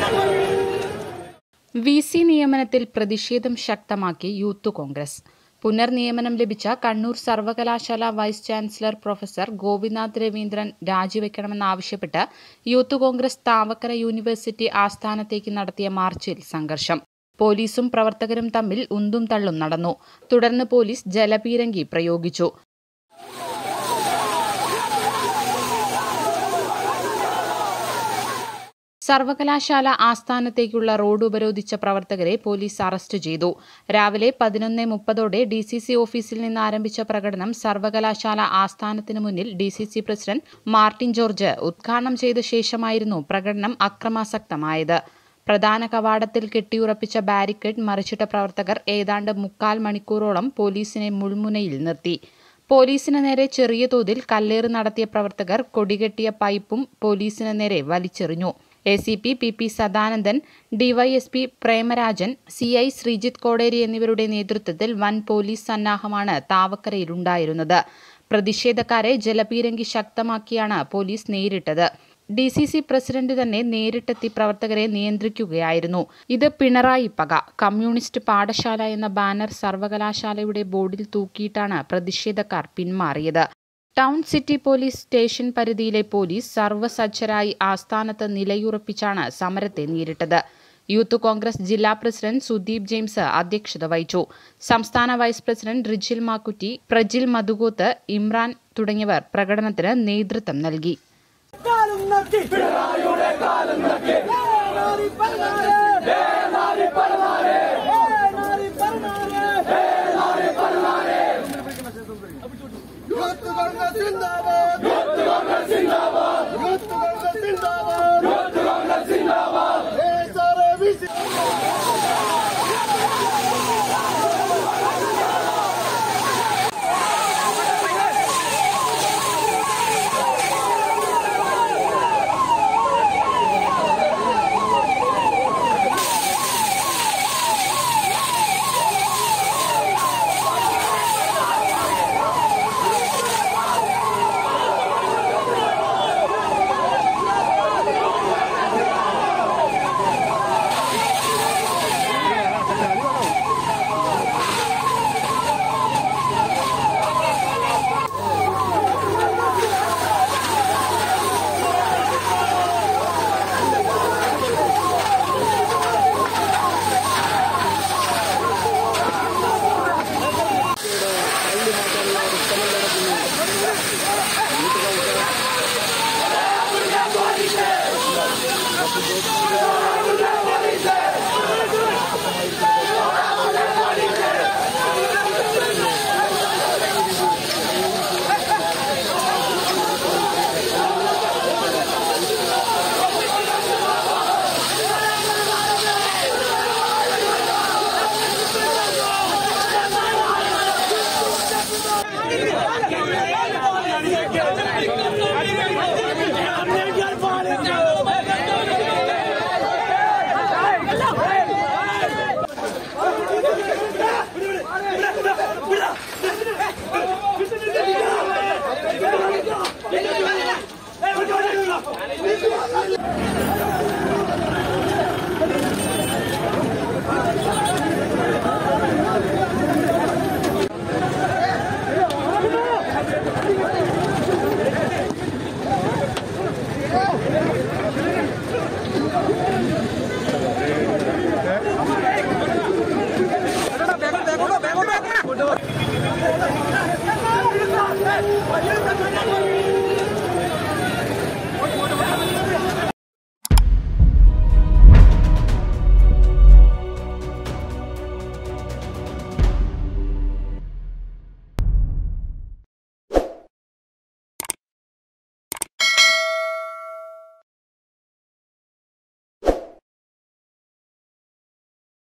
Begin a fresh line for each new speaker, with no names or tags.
V C നിയമനത്തിൽ പ്രതിഷേധം ശക്തമാക്കി യൂത്ത് കോൺഗ്രസ് പുനർനിയമനം ലഭിച്ച കണ്ണൂർ സർവകലാശാല vice chancellor professor Gopinath Raveendran രാജിവെക്കണമെന്നാവശ്യപ്പെട്ട് യൂത്ത് കോൺഗ്രസ് താവക്കര യൂണിവേഴ്സിറ്റി ആസ്ഥാനത്തേക്ക് നടത്തിയ മാർച്ചിൽ സംഘർഷം പോലീസും പ്രവർത്തകരും തമ്മിൽ ഉന്തും തള്ളും നടന്നു തുടർന്ന് പോലീസ് ജലപീരങ്കി പ്രയോഗിച്ചു സർവകലാശാല ആസ്ഥാനത്തേക്കുള്ള റോഡ് ഉപരോധിച്ച പ്രവർത്തകരെ പോലീസ് അറസ്റ്റ് ചെയ്തു രാവിലെ പതിനൊന്ന് മുപ്പതോടെ ഡി സി സി ഓഫീസിൽ നിന്ന് ആരംഭിച്ച പ്രകടനം സർവകലാശാല ആസ്ഥാനത്തിന് മുന്നിൽ D C C president Martin George ഉദ്ഘാടനം ചെയ്ത ശേഷമായിരുന്നു പ്രകടനം അക്രമാസക്തമായത് പ്രധാന കവാടത്തിൽ കെട്ടിയുറപ്പിച്ച ബാരിക്കേഡ് മറിച്ചിട്ട പ്രവർത്തകർ ഏതാണ്ട് മുക്കാൽ മണിക്കൂറോളം പോലീസിനെ മുൾമുനയിൽ നിർത്തി പോലീസിന് നേരെ ചെറിയ തോതിൽ കല്ലേറ് നടത്തിയ പ്രവർത്തകർ കൊടികെട്ടിയ പൈപ്പും പോലീസിന് നേരെ വലിച്ചെറിഞ്ഞു A C P P P Sadanandan DYSP Premarajan C I Sreejith Koderi എന്നിവരുടെ നേതൃത്വത്തിൽ വൻ പോലീസ് സന്നാഹമാണ് താവക്കരയിലുണ്ടായിരുന്നത് പ്രതിഷേധക്കാരെ ജലപീരങ്കി ശക്തമാക്കിയാണ് പോലീസ് നേരിട്ടത് ഡി സി സി പ്രസിഡന്റ് തന്നെ നേരിട്ടെത്തി പ്രവർത്തകരെ നിയന്ത്രിക്കുകയായിരുന്നു ഇത് പിണറായി പക കമ്മ്യൂണിസ്റ്റ് പാഠശാല എന്ന ബാനർ സർവകലാശാലയുടെ ബോർഡിൽ തൂക്കിയിട്ടാണ് പ്രതിഷേധക്കാർ പിന്മാറിയത് ടൗൺ സിറ്റി പോലീസ് സ്റ്റേഷൻ പരിധിയിലെ പോലീസ് സർവ്വസജ്ജരായി ആസ്ഥാനത്ത് നിലയുറപ്പിച്ചാണ് സമരത്തെ നേരിട്ടത് യൂത്ത് കോൺഗ്രസ് ജില്ലാ പ്രസിഡന്റ് സുദീപ് ജെയിംസ് അധ്യക്ഷത വഹിച്ചു സംസ്ഥാന വൈസ് പ്രസിഡന്റ് റിജിൽ മാക്കുറ്റി പ്രജിൽ മധുകൂത്ത് ഇമ്രാൻ തുടങ്ങിയവർ പ്രകടനത്തിന് നേതൃത്വം നൽകി
കാലം നക്കി പിണറായിയുടെ കാലം നക്കി നാരി പരനാരെ നാരി പരനാരെ നാരി പരനാരെ നാരി പരനാരെ യൂത്ത് കോൺഗ്രസ് സിന്ദാബാദ് യൂത്ത് കോൺഗ്രസ് സിന്ദാബാദ് യൂത്ത് കോൺഗ്രസ് സിന്ദാബാദ് യൂത്ത് കോൺഗ്രസ് സിന്ദാബാദ് ഏ സാറേ വിസി
യൂത്ത്